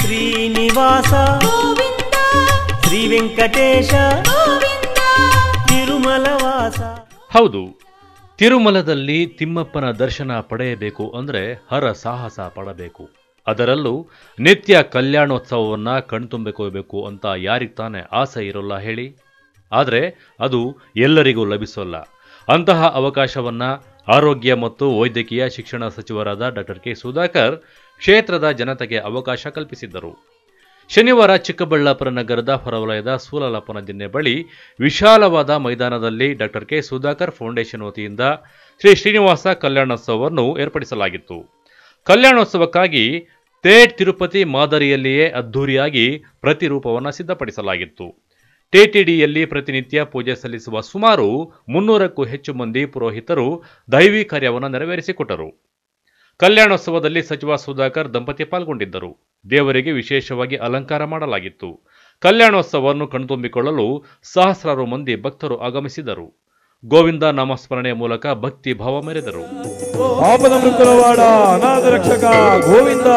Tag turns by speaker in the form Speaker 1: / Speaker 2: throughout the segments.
Speaker 1: ಶ್ರೀನಿವಾಸ
Speaker 2: ಗೋವಿಂದ
Speaker 1: ಶ್ರೀ ವೆಂಕಟೇಶ
Speaker 2: ಗೋವಿಂದ
Speaker 1: ತಿರುಮಲವಾಸ
Speaker 3: ಹೌದು ತಿರುಮಲದಲ್ಲಿ ತಿಮ್ಮಪ್ಪನ ದರ್ಶನ ಪಡೆಯಬೇಕು ಅಂದರೆ ಹರ ಸಾಹಸ ಪಡಬೇಕು ಅದರಲ್ಲೂ ನಿತ್ಯ ಕಲ್ಯಾಣೋತ್ಸವವನ್ನು ಕಣ್ತುಂಬಿಕೋಬೇಕು ಅಂತ ಯಾರಿಗೆ ತಾನೇ ಆಸೆ ಇರೋಲ್ಲ ಹೇಳಿ ಆದರೆ ಅದು ಎಲ್ಲರಿಗೂ ಲಭಿಸೋಲ್ಲ ಅಂತಹ ಅವಕಾಶವನ್ನ ಆರೋಗ್ಯ ಮತ್ತು ವೈದ್ಯಕೀಯ ಶಿಕ್ಷಣ ಸಚಿವರಾದ ಡಾಕ್ಟರ್ ಕೆ ಸುಧಾಕರ್ ಕ್ಷೇತ್ರದ ಜನತೆಗೆ ಅವಕಾಶ ಕಲ್ಪಿಸಿದ್ದರು ಶನಿವಾರ ಚಿಕ್ಕಬಳ್ಳಾಪುರ ನಗರದ ಹೊರವಲಯದ ಸೂಲಲಪ್ಪನ ದಿನ್ನೆ ಬಳಿ ವಿಶಾಲವಾದ ಮೈದಾನದಲ್ಲಿ ಡಾಕ್ಟರ್ ಕೆ ಸುಧಾಕರ್ ಫೌಂಡೇಶನ್ ವತಿಯಿಂದ ಶ್ರೀ ಶ್ರೀನಿವಾಸ ಕಲ್ಯಾಣೋತ್ಸವವನ್ನು ಏರ್ಪಡಿಸಲಾಗಿತ್ತು ಕಲ್ಯಾಣೋತ್ಸವಕ್ಕಾಗಿ ತೇಟ್ ತಿರುಪತಿ ಮಾದರಿಯಲ್ಲಿಯೇ ಅದ್ಧೂರಿಯಾಗಿ ಪ್ರತಿರೂಪವನ್ನು ಸಿದ್ಧಪಡಿಸಲಾಗಿತ್ತು ಟಿಟಿಡಿಯಲ್ಲಿ ಪ್ರತಿನಿತ್ಯ ಪೂಜೆ ಸಲ್ಲಿಸುವ ಸುಮಾರು ಮುನ್ನೂರಕ್ಕೂ ಹೆಚ್ಚು ಮಂದಿ ಪುರೋಹಿತರು ದೈವಿ ಕಾರ್ಯವನ್ನು ನೆರವೇರಿಸಿಕೊಟ್ಟರು ಕಲ್ಯಾಣೋತ್ಸವದಲ್ಲಿ ಸಚಿವ ಸುಧಾಕರ್ ದಂಪತಿ ಪಾಲ್ಗೊಂಡಿದ್ದರು ದೇವರಿಗೆ ವಿಶೇಷವಾಗಿ ಅಲಂಕಾರ ಮಾಡಲಾಗಿತ್ತು ಕಲ್ಯಾಣೋತ್ಸವವನ್ನು ಕಣ್ತುಂಬಿಕೊಳ್ಳಲು ಸಹಸ್ರಾರು ಮಂದಿ ಭಕ್ತರು ಆಗಮಿಸಿದರು ಗೋವಿಂದ ನಾಮಸ್ಮರಣೆಯ ಮೂಲಕ ಭಕ್ತಿ ಭಾವ ಮೆರೆದರು
Speaker 4: ಆಪದ ಮೃತ್ಯುಲವಾಡ ಅನಾಥ ರಕ್ಷಕ ಗೋವಿಂದ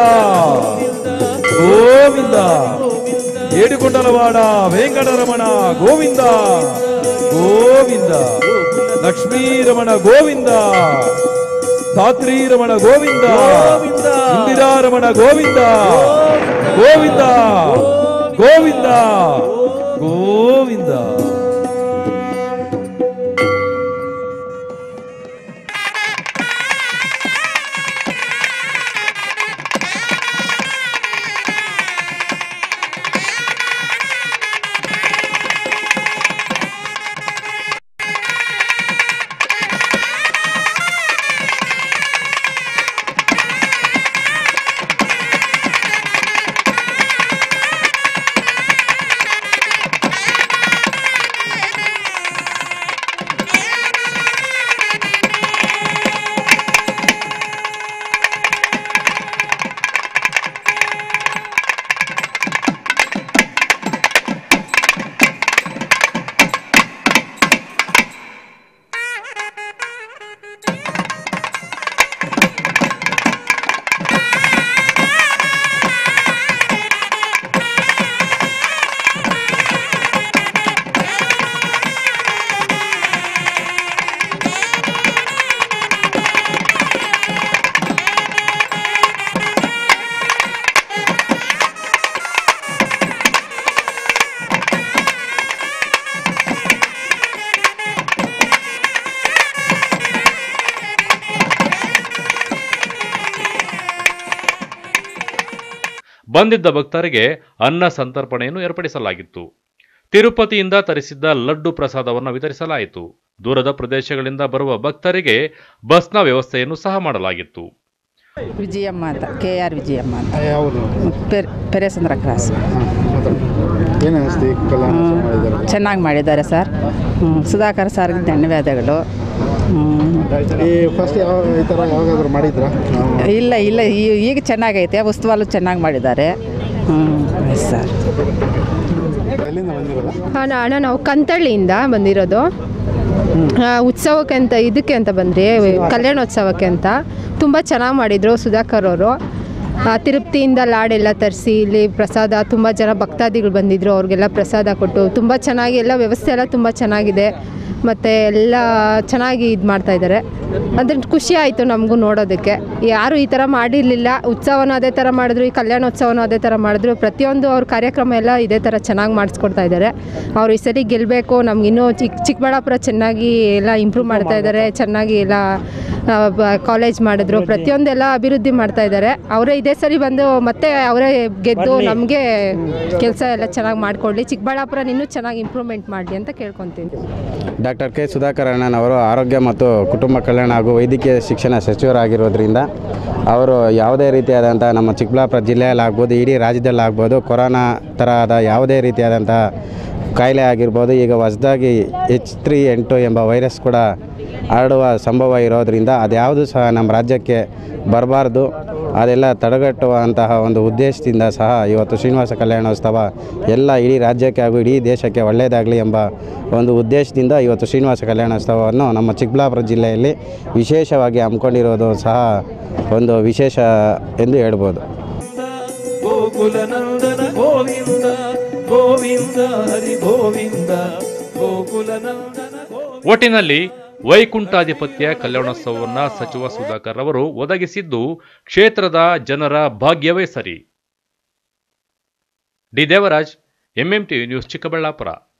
Speaker 4: ಗೋವಿಂದ ಏಡುಕೊಂಡಲವಾಡ ವೆಂಕಟರಮಣ ಗೋವಿಂದ ಗೋವಿಂದ ಲಕ್ಷ್ಮೀರಮಣ ಗೋವಿಂದ ಧಾತ್ರೀರಮಣ ಗೋವಿಂದ ಇಂದಿರಾರಮಣ ಗೋವಿಂದ ಗೋವಿಂದ ಗೋವಿಂದ ಗೋವಿಂದ
Speaker 3: ಬಂದಿದ್ದ ಭಕ್ತರಿಗೆ ಅನ್ನ ಸಂತರ್ಪಣೆಯನ್ನು ಏರ್ಪಡಿಸಲಾಗಿತ್ತು ತಿರುಪತಿಯಿಂದ ತರಿಸಿದ್ದ ಲಡ್ಡು ಪ್ರಸಾದವನ್ನು ವಿತರಿಸಲಾಯಿತು ದೂರದ ಪ್ರದೇಶಗಳಿಂದ ಬರುವ ಭಕ್ತರಿಗೆ ಬಸ್ನ ವ್ಯವಸ್ಥೆಯನ್ನು ಸಹ ಮಾಡಲಾಗಿತ್ತು
Speaker 5: ವಿಜಯಮ್ಮ ಅಂತ ಕೆ ಆರ್ ವಿಜಯಮ್ಮ ಅಂತ
Speaker 6: ಯಾವುದು
Speaker 5: ಪೆರ್ ಪೆರೇಸಂದ್ರ ಕ್ರಾಸ್
Speaker 6: ಏನು ಅನಿಸ್ತು ಈ ಕಲ್ಯಾಣ ಮಾಡಿದ್ದಾರೆ
Speaker 5: ಚೆನ್ನಾಗಿ ಮಾಡಿದ್ದಾರೆ ಸರ್ ಹ್ಮ್, ಸುಧಾಕರ್ ಸರ್ಗೆ ಧನ್ಯವಾದಗಳು ಹ್ಮ್.
Speaker 6: ಈ ಫಸ್ಟ್ ಯಾವ ಈ ಥರ ಯಾವಾಗಾದ್ರೂ ಮಾಡಿದ್ರಾ
Speaker 5: ಇಲ್ಲ ಇಲ್ಲ ಈ- ಈಗ ಚೆನ್ನಾಗೈತೆ ಉತ್ಸವಾಲು ಚೆನ್ನಾಗಿ ಮಾಡಿದ್ದಾರೆ ಹ್ಞೂ ಸರ್
Speaker 6: ಎಲ್ಲಿಂದ ಬಂದಿರಲ್ಲ
Speaker 7: ಅಣ್ಣ ಅಣ್ಣ ನಾವು ಕಂತಳ್ಳಿಯಿಂದ ಬಂದಿರೋದು ಆ, ಉತ್ಸವಕ್ಕೆ ಅಂತ ಇದಕ್ಕೆ ಅಂತ ಬಂದ್ರಿ ಕಲ್ಯಾಣೋತ್ಸವಕ್ಕೆ ಅಂತ ತುಂಬ ಚೆನ್ನಾಗಿ ಮಾಡಿದರು ಸುಧಾಕರ್ ಅವರು ಆ, ತಿರುಪತಿಯಿಂದ ಲಾಡೆಲ್ಲ ತರಿಸಿ ಇಲ್ಲಿ ಪ್ರಸಾದ ತುಂಬ ಜನ ಭಕ್ತಾದಿಗಳು ಬಂದಿದ್ದರು ಅವ್ರಿಗೆಲ್ಲ ಪ್ರಸಾದ ಕೊಟ್ಟು ತುಂಬ ಚೆನ್ನಾಗಿ ಎಲ್ಲ ವ್ಯವಸ್ಥೆ ಎಲ್ಲ ತುಂಬ ಚೆನ್ನಾಗಿದೆ ಮತ್ತು ಎಲ್ಲ ಚೆನ್ನಾಗಿ ಇದು ಮಾಡ್ತಾಯಿದ್ದಾರೆ ಅದ್ರ ಖುಷಿ ಆಯಿತು ನಮಗೂ ನೋಡೋದಕ್ಕೆ ಯಾರು ಈ ಥರ ಮಾಡಿರಲಿಲ್ಲ ಉತ್ಸವನೂ ಅದೇ ಥರ ಮಾಡಿದ್ರು ಈ ಕಲ್ಯಾಣೋತ್ಸವನೂ ಅದೇ ಥರ ಮಾಡಿದ್ರು ಪ್ರತಿಯೊಂದು ಅವ್ರ ಕಾರ್ಯಕ್ರಮ ಎಲ್ಲ ಇದೇ ಥರ ಚೆನ್ನಾಗಿ ಮಾಡಿಸ್ಕೊಡ್ತಾ ಇದ್ದಾರೆ ಅವ್ರು ಈ ಸರಿ ಗೆಲ್ಲಬೇಕು ನಮ್ಗೆ ಇನ್ನೂ ಚಿಕ್ಕ ಚಿಕ್ಕಬಳ್ಳಾಪುರ ಚೆನ್ನಾಗಿ ಎಲ್ಲ ಇಂಪ್ರೂವ್ ಮಾಡ್ತಾ ಇದ್ದಾರೆ ಚೆನ್ನಾಗಿ ಎಲ್ಲ ಕಾಲೇಜ್ ಮಾಡಿದ್ರು ಪ್ರತಿಯೊಂದೆಲ್ಲ ಅಭಿವೃದ್ಧಿ ಮಾಡ್ತಾ ಇದ್ದಾರೆ ಅವರೇ ಇದೇ ಸರಿ ಬಂದು ಮತ್ತೆ ಅವರೇ ಗೆದ್ದು ನಮಗೆ ಕೆಲಸ ಎಲ್ಲ ಚೆನ್ನಾಗಿ ಮಾಡಿಕೊಡ್ಲಿ ಚಿಕ್ಕಬಳ್ಳಾಪುರ ಇನ್ನೂ ಚೆನ್ನಾಗಿ ಇಂಪ್ರೂವ್ಮೆಂಟ್ ಮಾಡಲಿ ಅಂತ ಕೇಳ್ಕೊತೀನಿ
Speaker 8: ಡಾಕ್ಟರ್ ಕೆ ಸುಧಾಕರ್ ಅಣ್ಣನವರು ಆರೋಗ್ಯ ಮತ್ತು ಕುಟುಂಬ ಕಲ್ಯಾಣ ಹಾಗೂ ವೈದ್ಯಕೀಯ ಶಿಕ್ಷಣ ಸಚಿವರಾಗಿರೋದ್ರಿಂದ ಅವರು ಯಾವುದೇ ರೀತಿಯಾದಂಥ ನಮ್ಮ ಚಿಕ್ಕಬಳ್ಳಾಪುರ ಜಿಲ್ಲೆಯಲ್ಲಾಗ್ಬೋದು ಇಡೀ ರಾಜ್ಯದಲ್ಲಾಗ್ಬೋದು ಕೊರೋನಾ ತರಹದ ಯಾವುದೇ ರೀತಿಯಾದಂಥ ಕಾಯಿಲೆ ಆಗಿರ್ಬೋದು ಈಗ ಹೊಸದಾಗಿ ಎಚ್ ತ್ರೀ ಎಂಟು ಎಂಬ ವೈರಸ್ ಕೂಡ ಹರಡುವ ಸಂಭವ ಇರೋದರಿಂದ ಅದ್ಯಾವುದು ಸಹ ನಮ್ಮ ರಾಜ್ಯಕ್ಕೆ ಬರಬಾರ್ದು ಅದೆಲ್ಲ ತಡೆಗಟ್ಟುವಂತಹ ಒಂದು ಉದ್ದೇಶದಿಂದ ಸಹ ಇವತ್ತು ಶ್ರೀನಿವಾಸ ಕಲ್ಯಾಣೋತ್ಸವ ಎಲ್ಲ ಇಡೀ ರಾಜ್ಯಕ್ಕೆ ಹಾಗೂ ಇಡೀ ದೇಶಕ್ಕೆ ಒಳ್ಳೆಯದಾಗಲಿ ಎಂಬ ಒಂದು ಉದ್ದೇಶದಿಂದ ಇವತ್ತು ಶ್ರೀನಿವಾಸ ಕಲ್ಯಾಣೋತ್ಸವವನ್ನು ನಮ್ಮ ಚಿಕ್ಕಬಳ್ಳಾಪುರ ಜಿಲ್ಲೆಯಲ್ಲಿ ವಿಶೇಷವಾಗಿ ಹಮ್ಮಿಕೊಂಡಿರೋದು ಸಹ ಒಂದು ವಿಶೇಷ ಎಂದು ಹೇಳ್ಬೋದು
Speaker 4: ಗೋ ಗೋಕುಲ ನಂದನ ಗೋವಿಂದ ಗೋವಿಂದ ಹರಿ ಗೋವಿಂದ ಗೋಕುಲ ನಂದನ ಗೋವಿಂದ
Speaker 3: ಒಟ್ಟಿನಲ್ಲಿ ವೈಕುಂಠಾಧಿಪತ್ಯ ಕಲ್ಯಾಣೋತ್ಸವವನ್ನ ಸಚಿವ ಸುಧಾಕರ್ ಅವರು ಒದಗಿಸಿದ್ದು ಕ್ಷೇತ್ರದ ಜನರ ಭಾಗ್ಯವೇ ಸರಿ D Devaraj MMT news Chikkaballapur